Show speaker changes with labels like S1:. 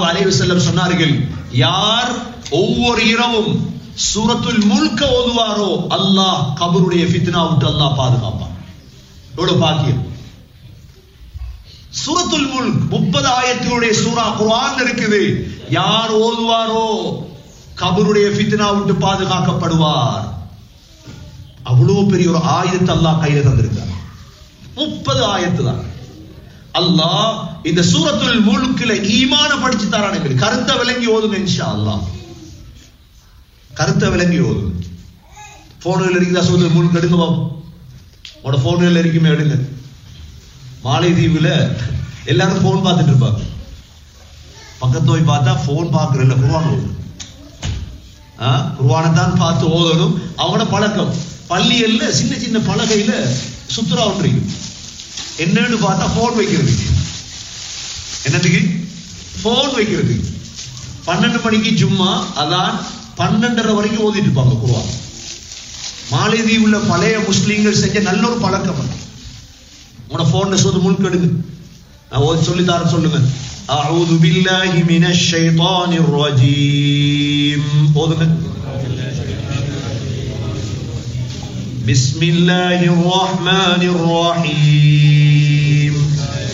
S1: அலைஹி வஸல்லம் சொன்னார்கள் யார் ஒவ்வொரு இரவும் சூரத்துல் முல்க ஓதுவாரோ அல்லாஹ் கபருடைய ஃபித்னா விட்டு அல்லாஹ் பாதுகாப்பான் எவ்வளவு பாக்கியம் சூரத்துல் முல்க் முப்பது ஆயத்தினுடைய சூரா குர்ஆன் இருக்குது யார் ஓதுவாரோ கபருடைய ஃபித்னா விட்டு பாதுகாக்கப்படுவார் அவ்வளவு பெரிய ஒரு ஆயத்தை அல்லாஹ் கையில தந்திருக்கார் முப்பது ஆயத்து தான் அல்லாஹ் இந்த சூரத்துல் முல்கில ஈமான படிச்சு தரான் எங்களுக்கு கருத்தை விளங்கி ஓதுங்க இன்ஷா அல்லாஹ் கருத்தை விளங்கி ஓதுங்க போன்கள் இருக்குதா சூரத்துல் முல்க் எடுங்க பாப்போம் உங்களோட போன்கள் இருக்குமே எடுங்க மாலைதீவுல எல்லாரும் போன் பார்த்துட்டு இருப்பாங்க பக்கத்து போய் பார்த்தா போன் பார்க்கறதில்ல குர்ஆன் ஓதும் குர்ஆனை தான் பார்த்து ஓதணும் அவங்களோட பழக்கம் பள்ளியல்ல சின்ன சின்ன பலகையில சுத்துரா ஒன்று இருக்கும். என்னன்னு பார்த்தா போன் வைக்கிறதுக்கு என்னதுக்கு போன் வைக்கிறதுக்கு பன்னெண்டு மணிக்கு ஜும்மா அதான் பன்னெண்டரை வரைக்கும் ஓதிட்டு இருப்பாங்க குர்ஆன் மாலைதீவுல பழைய முஸ்லீம்கள் செஞ்ச நல்ல ஒரு பழக்கம் அது. உங்களோட போன்ல சோது முன்கெடுங்க நான் ஓதி சொல்லி தரேன் சொல்லுங்க أعوذ بالله من الشيطان الرجيم ஓதுங்க بسم الله الرحمن الرحيم